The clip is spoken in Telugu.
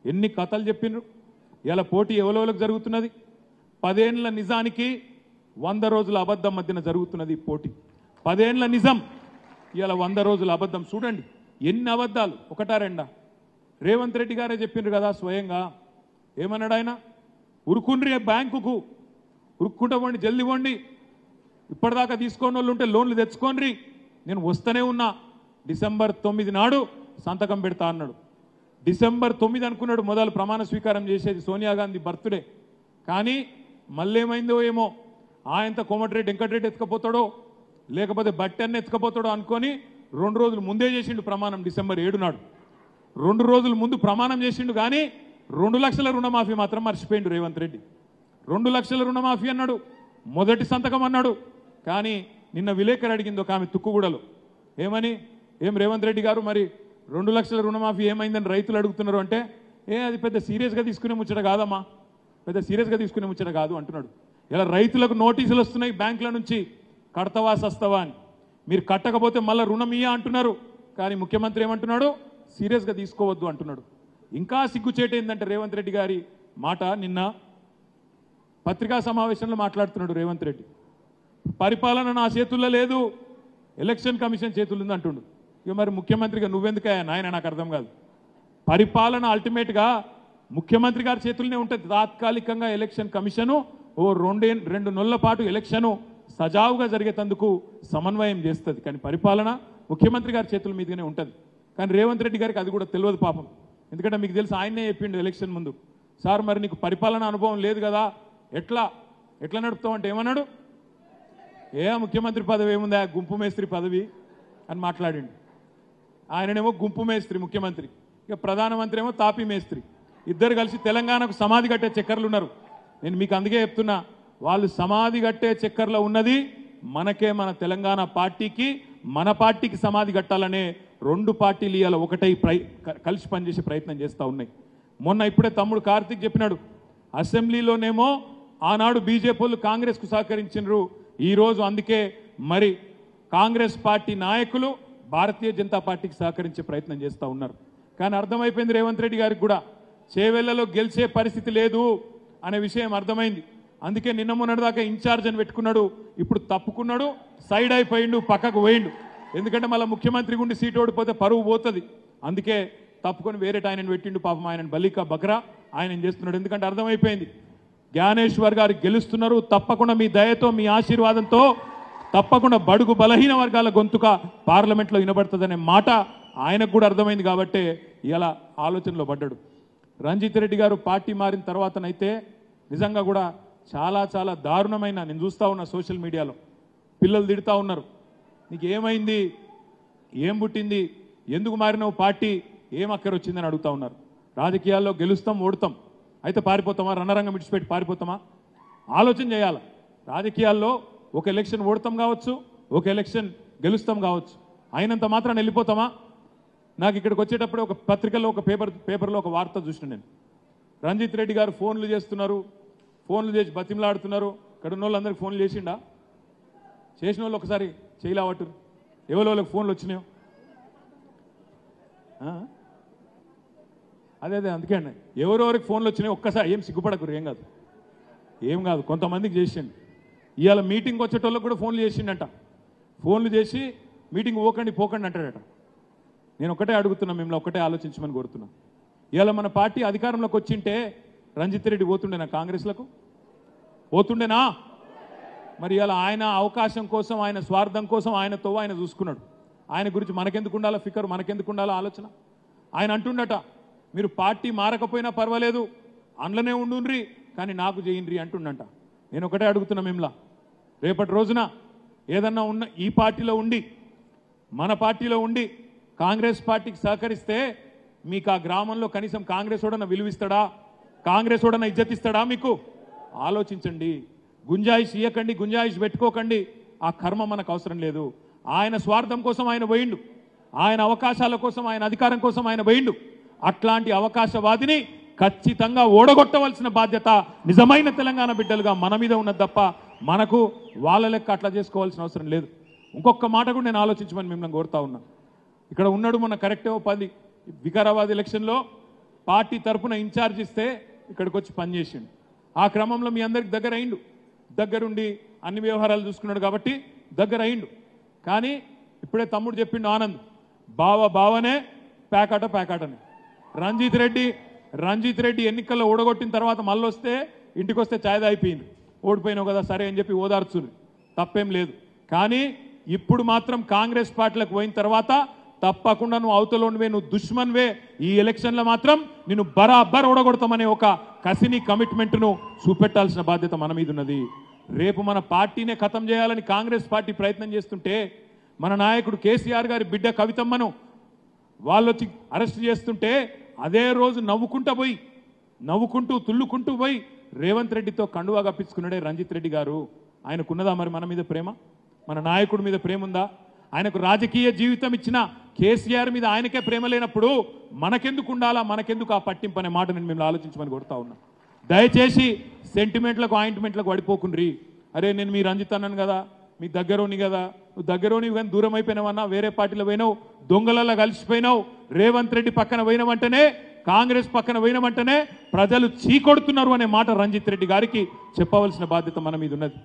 ఎన్ని కథలు చెప్పిండ్రు ఇలా పోటీ ఎవరెవరికి జరుగుతున్నది పదేండ్ల నిజానికి వంద రోజుల అబద్ధం మధ్యన జరుగుతున్నది ఈ పోటీ పదేండ్ల నిజం ఇలా వంద రోజుల అబద్ధం చూడండి ఎన్ని అబద్ధాలు ఒకటా రెండా రేవంత్ రెడ్డి గారే చెప్పిండ్రు కదా స్వయంగా ఏమన్నాడు ఆయన ఉరుకుండ్రి బ్యాంకుకు ఉరుక్కుంటా పోండి జల్ది పోండి ఇప్పటిదాకా తీసుకోని వాళ్ళు ఉంటే లోన్లు తెచ్చుకోండి నేను వస్తూనే ఉన్నా డిసెంబర్ తొమ్మిది నాడు సంతకం పెడతా అన్నాడు డిసెంబర్ తొమ్మిది అనుకున్నాడు మొదలు ప్రమాణ స్వీకారం చేసేది సోనియా గాంధీ బర్త్డే కానీ మళ్ళీ ఏమైందో ఏమో ఆయంత కోమటిరెడ్డి వెంకటరెడ్డి ఎత్తుకపోతాడో లేకపోతే బట్టన్న ఎత్తుకపోతాడో అనుకొని రెండు రోజులు ముందే చేసిండు ప్రమాణం డిసెంబర్ ఏడు నాడు రెండు రోజుల ముందు ప్రమాణం చేసిండు కానీ రెండు లక్షల రుణమాఫీ మాత్రం మర్చిపోయిండు రేవంత్ రెడ్డి రెండు లక్షల రుణమాఫీ అన్నాడు మొదటి సంతకం అన్నాడు కానీ నిన్న విలేకరు అడిగింది ఒక ఆమె తుక్కుగూడలో ఏమని ఏం రేవంత్ రెడ్డి గారు మరి రెండు లక్షల రుణమాఫీ ఏమైందని రైతులు అడుగుతున్నారు అంటే ఏ అది పెద్ద సీరియస్గా తీసుకునే ముచ్చట కాదమ్మా పెద్ద సీరియస్గా తీసుకునే ముచ్చట కాదు అంటున్నాడు ఇలా రైతులకు నోటీసులు వస్తున్నాయి బ్యాంకుల నుంచి కడతవా సస్తవా అని మీరు కట్టకపోతే మళ్ళీ రుణం ఇయ్య అంటున్నారు కానీ ముఖ్యమంత్రి ఏమంటున్నాడు సీరియస్గా తీసుకోవద్దు అంటున్నాడు ఇంకా సిగ్గుచేటు ఏంటంటే రేవంత్ రెడ్డి గారి మాట నిన్న పత్రికా సమావేశంలో మాట్లాడుతున్నాడు రేవంత్ రెడ్డి పరిపాలన నా చేతుల్లో లేదు ఎలక్షన్ కమిషన్ చేతుల్లో ఉంది అంటుండు ఇక మరి ముఖ్యమంత్రిగా నువ్వెందుకయ్యా నాయన నాకు అర్థం కాదు పరిపాలన అల్టిమేట్గా ముఖ్యమంత్రి గారి చేతుల్లోనే ఉంటుంది తాత్కాలికంగా ఎలక్షన్ కమిషను ఓ రెండే రెండు నెలల పాటు ఎలక్షను సజావుగా జరిగేటందుకు సమన్వయం చేస్తుంది కానీ పరిపాలన ముఖ్యమంత్రి గారి చేతుల మీదుగానే ఉంటుంది కానీ రేవంత్ రెడ్డి గారికి అది కూడా తెలియదు పాపం ఎందుకంటే మీకు తెలుసు ఆయనే చెప్పిండు ఎలక్షన్ ముందు సార్ మరి నీకు పరిపాలన అనుభవం లేదు కదా ఎట్లా ఎట్లా నడుపుతావు అంటే ఏమన్నాడు ఏ ముఖ్యమంత్రి పదవి ఏముందా గుంపు మేస్త్రి పదవి అని మాట్లాడిండు ఆయననేమో గుంపు మేస్త్రి ముఖ్యమంత్రి ఇక ప్రధానమంత్రి ఏమో తాపీ మేస్త్రి ఇద్దరు కలిసి తెలంగాణకు సమాధి కట్టే చక్కర్లు ఉన్నారు నేను మీకు అందుకే చెప్తున్నా వాళ్ళు సమాధి కట్టే చక్కర్లో ఉన్నది మనకే మన తెలంగాణ పార్టీకి మన పార్టీకి సమాధి కట్టాలనే రెండు పార్టీలు ఇవాళ ఒకటై ప్రై క- కలిసి పనిచేసే ప్రయత్నం చేస్తూ ఉన్నాయి మొన్న ఇప్పుడే తమ్ముడు కార్తీక్ చెప్పినాడు అసెంబ్లీలోనేమో ఆనాడు బీజేపీ వాళ్ళు కాంగ్రెస్కు సహకరించినారు ఈరోజు అందుకే మరి కాంగ్రెస్ పార్టీ నాయకులు భారతీయ జనతా పార్టీకి సహకరించే ప్రయత్నం చేస్తూ ఉన్నారు కానీ అర్థమైపోయింది రేవంత్ రెడ్డి గారికి కూడా చేవెళ్లలో గెలిచే పరిస్థితి లేదు అనే విషయం అర్థమైంది అందుకే నిన్న మొన్నటిదాకా ఇన్ఛార్జ్ అని పెట్టుకున్నాడు ఇప్పుడు తప్పుకున్నాడు సైడ్ అయిపోయిండు పక్కకు పోయిండు ఎందుకంటే మళ్ళీ ముఖ్యమంత్రి గుండి సీటు ఓడిపోతే పరువు పోతుంది అందుకే తప్పుకొని వేరే ఆయనను పెట్టిండు పాపం ఆయన బలికా బక్రా ఆయన చేస్తున్నాడు ఎందుకంటే అర్థమైపోయింది జ్ఞానేశ్వర్ గారు గెలుస్తున్నారు తప్పకుండా మీ దయతో మీ ఆశీర్వాదంతో తప్పకుండా బడుగు బలహీన వర్గాల గొంతుక పార్లమెంట్లో వినబడుతుందనే మాట ఆయనకు కూడా అర్థమైంది కాబట్టే ఇలా ఆలోచనలో పడ్డాడు రంజిత్ రెడ్డి గారు పార్టీ మారిన తర్వాతనైతే నిజంగా కూడా చాలా చాలా దారుణమైన నేను చూస్తా ఉన్నా సోషల్ మీడియాలో పిల్లలు తిడుతూ ఉన్నారు నీకు ఏమైంది ఏం పుట్టింది ఎందుకు మారినావు పార్టీ ఏం అక్కర వచ్చిందని అడుగుతా ఉన్నారు రాజకీయాల్లో గెలుస్తాం ఓడతాం అయితే పారిపోతామా రణరంగం విడిచిపెట్టి పారిపోతామా ఆలోచన చేయాలి రాజకీయాల్లో ఒక ఎలక్షన్ ఓడతాం కావచ్చు ఒక ఎలక్షన్ గెలుస్తాం కావచ్చు అయినంత మాత్రం వెళ్ళిపోతామా నాకు ఇక్కడికి వచ్చేటప్పుడు ఒక పత్రికలో ఒక పేపర్ పేపర్లో ఒక వార్త చూసిన నేను రంజిత్ రెడ్డి గారు ఫోన్లు చేస్తున్నారు ఫోన్లు చేసి బతిమలాడుతున్నారు ఇక్కడ ఉన్న వాళ్ళందరికీ ఫోన్లు చేసిండా చేసిన వాళ్ళు ఒకసారి చేయలేవట్టు ఎవరి వాళ్ళకి ఫోన్లు వచ్చినాయో ఆ? అదే అదే అందుకే అండి ఎవరెవరికి ఫోన్లు వచ్చినాయో ఒక్కసారి ఏం సిగ్గుపడకరు ఏం కాదు ఏం కాదు కొంతమందికి చేసిండు ఇవాళ మీటింగ్ వచ్చేటోళ్ళకి కూడా ఫోన్లు చేసిండంట ఫోన్లు చేసి మీటింగ్ పోకండి పోకండి అంటాడట నేను ఒకటే అడుగుతున్నా మిమ్మల్ని ఒకటే ఆలోచించమని కోరుతున్నా ఇవాళ మన పార్టీ అధికారంలోకి వచ్చింటే రంజిత్ రెడ్డి పోతుండేనా కాంగ్రెస్లకు పోతుండేనా మరి ఇలా ఆయన అవకాశం కోసం ఆయన స్వార్థం కోసం ఆయనతో ఆయన చూసుకున్నాడు ఆయన గురించి మనకెందుకు ఉండాలో ఫికర్ మనకెందుకు ఉండాలో ఆలోచన ఆయన అంటుండట మీరు పార్టీ మారకపోయినా పర్వాలేదు అందులోనే ఉండుండ్రి కానీ నాకు చేయండి అంటుండంట నేను ఒకటే అడుగుతున్నా మిమ్మల్ని రేపటి రోజున ఏదన్నా ఉన్న ఈ పార్టీలో ఉండి మన పార్టీలో ఉండి కాంగ్రెస్ పార్టీకి సహకరిస్తే మీకు ఆ గ్రామంలో కనీసం కాంగ్రెస్ ఓడన విలువిస్తాడా కాంగ్రెస్ ఓడన ఇజ్జతిస్తాడా మీకు ఆలోచించండి గుంజాయిష్ ఇయ్యకండి గుంజాయిష్ పెట్టుకోకండి ఆ కర్మ మనకు అవసరం లేదు ఆయన స్వార్థం కోసం ఆయన పోయిండు ఆయన అవకాశాల కోసం ఆయన అధికారం కోసం ఆయన పోయిండు అట్లాంటి అవకాశవాదిని ఖచ్చితంగా ఓడగొట్టవలసిన బాధ్యత నిజమైన తెలంగాణ బిడ్డలుగా మన మీద ఉన్నది తప్ప మనకు వాళ్ళ లెక్క అట్లా చేసుకోవాల్సిన అవసరం లేదు ఇంకొక మాట కూడా నేను ఆలోచించమని మిమ్మల్ని కోరుతా ఉన్నా ఇక్కడ ఉన్నాడు మొన్న కరెక్టే ఓ పది వికారాబాద్ ఎలక్షన్లో పార్టీ తరపున ఇన్ఛార్జ్ ఇస్తే ఇక్కడికి వచ్చి పనిచేసిండు ఆ క్రమంలో మీ అందరికి దగ్గర అయిండు దగ్గరుండి అన్ని వ్యవహారాలు చూసుకున్నాడు కాబట్టి దగ్గర అయిండు కానీ ఇప్పుడే తమ్ముడు చెప్పిండు ఆనంద్ బావ బావనే ప్యాకాట ప్యాకాటనే రంజిత్ రెడ్డి రంజిత్ రెడ్డి ఎన్నికల్లో ఓడగొట్టిన తర్వాత మళ్ళీ వస్తే ఇంటికి వస్తే ఛాయ్ అయిపోయింది ఓడిపోయినావు కదా సరే అని చెప్పి ఓదార్చుని తప్పేం లేదు కానీ ఇప్పుడు మాత్రం కాంగ్రెస్ పార్టీలకు పోయిన తర్వాత తప్పకుండా నువ్వు అవతలోనివే నువ్వు దుష్మన్వే ఈ ఎలక్షన్లో మాత్రం నిన్ను బరాబర్ ఓడగొడతామనే ఒక కసిని కమిట్మెంట్ను చూపెట్టాల్సిన బాధ్యత మన మీద ఉన్నది రేపు మన పార్టీనే ఖతం చేయాలని కాంగ్రెస్ పార్టీ ప్రయత్నం చేస్తుంటే మన నాయకుడు కేసీఆర్ గారి బిడ్డ కవితమ్మను వాళ్ళు వచ్చి అరెస్ట్ చేస్తుంటే అదే రోజు నవ్వుకుంటా పోయి నవ్వుకుంటూ తుల్లుకుంటూ పోయి రేవంత్ రెడ్డితో కండువా కప్పించుకున్నాడే రంజిత్ రెడ్డి గారు ఆయనకున్నదా మరి మన మీద ప్రేమ మన నాయకుడి మీద ప్రేమ ఉందా ఆయనకు రాజకీయ జీవితం ఇచ్చిన కేసీఆర్ మీద ఆయనకే ప్రేమ లేనప్పుడు మనకెందుకు ఉండాలా మనకెందుకు ఆ పట్టింపు అనే మాట నేను మిమ్మల్ని ఆలోచించమని కొడతా ఉన్నా దయచేసి సెంటిమెంట్లకు ఆయింట్మెంట్లకు పడిపోకుండ్రి అరే నేను మీ రంజిత్ అన్నాను కదా మీ దగ్గరోని కదా నువ్వు దగ్గరోని కానీ దూరం అయిపోయినావన్నా వేరే పార్టీలో పోయినావు దొంగలలో కలిసిపోయినావు రేవంత్ రెడ్డి పక్కన పోయినవంటనే కాంగ్రెస్ పక్కన పోయినవంటనే ప్రజలు చీకొడుతున్నారు అనే మాట రంజిత్ రెడ్డి గారికి చెప్పవలసిన బాధ్యత మన మీద ఉన్నది